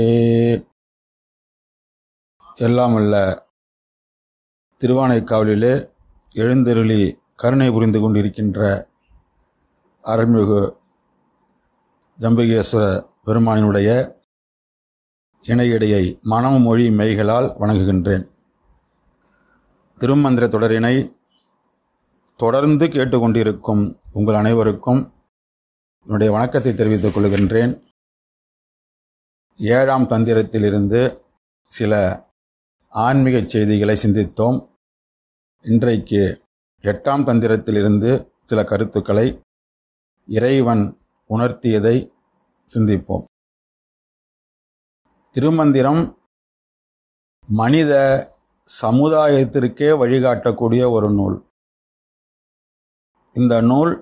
எல்லாம் அல்ல திருவானைக்காவலிலே எழுந்தருளி கருணை புரிந்து கொண்டிருக்கின்ற அருள்மிகு ஜம்பகேஸ்வர பெருமானினுடைய இணையடையை மனம் மொழி மெய்களால் வணங்குகின்றேன் திருமந்திர தொடரினை தொடர்ந்து கேட்டுக்கொண்டிருக்கும் உங்கள் அனைவருக்கும் என்னுடைய வணக்கத்தை தெரிவித்துக் கொள்கின்றேன் ஏழாம் தந்திரத்திலிருந்து சில ஆன்மீக செய்திகளை சிந்தித்தோம் இன்றைக்கு எட்டாம் தந்திரத்திலிருந்து சில கருத்துக்களை இறைவன் உணர்த்தியதை சிந்திப்போம் திருமந்திரம் மனித சமுதாயத்திற்கே வழிகாட்டக்கூடிய ஒரு நூல் இந்த நூல்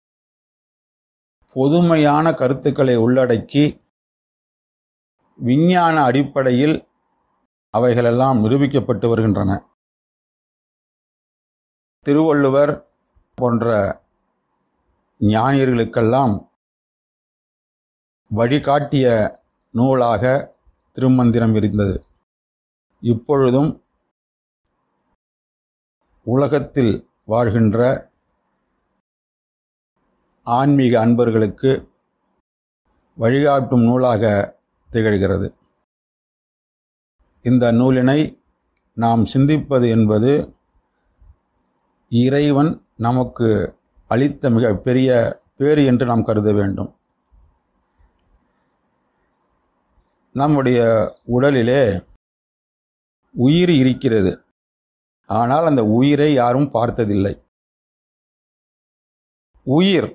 பொதுமையான கருத்துக்களை உள்ளடக்கி விஞ்ஞான அடிப்படையில் அவைகளெல்லாம் நிரூபிக்கப்பட்டு வருகின்றன திருவள்ளுவர் போன்ற ஞானியர்களுக்கெல்லாம் வழிகாட்டிய நூலாக திருமந்திரம் இருந்தது இப்பொழுதும் உலகத்தில் வாழ்கின்ற ஆன்மீக அன்பர்களுக்கு வழிகாட்டும் நூலாக திகழ்கிறது இந்த நூலினை நாம் சிந்திப்பது என்பது இறைவன் நமக்கு அளித்த மிக பெரிய பேறு என்று நாம் கருத வேண்டும் நம்முடைய உடலிலே உயிர் இருக்கிறது ஆனால் அந்த உயிரை யாரும் பார்த்ததில்லை உயிர்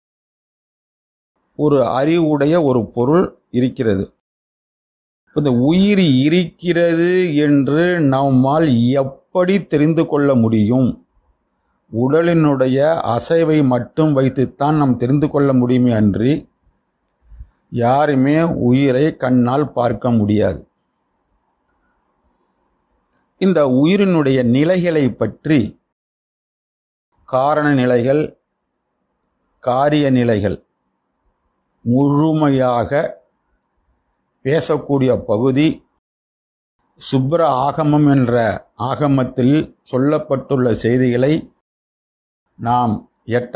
ஒரு அறிவுடைய ஒரு பொருள் இருக்கிறது இந்த உயிர் இருக்கிறது என்று நம்மால் எப்படி தெரிந்து கொள்ள முடியும் உடலினுடைய அசைவை மட்டும் வைத்துத்தான் நாம் தெரிந்து கொள்ள முடியுமே அன்றி யாருமே உயிரை கண்ணால் பார்க்க முடியாது இந்த உயிரினுடைய நிலைகளை பற்றி காரண நிலைகள் காரிய நிலைகள் முழுமையாக பேசக்கூடிய பகுதி சுப்ர ஆகமம் என்ற ஆகமத்தில் சொல்லப்பட்டுள்ள செய்திகளை நாம் எட்டாம்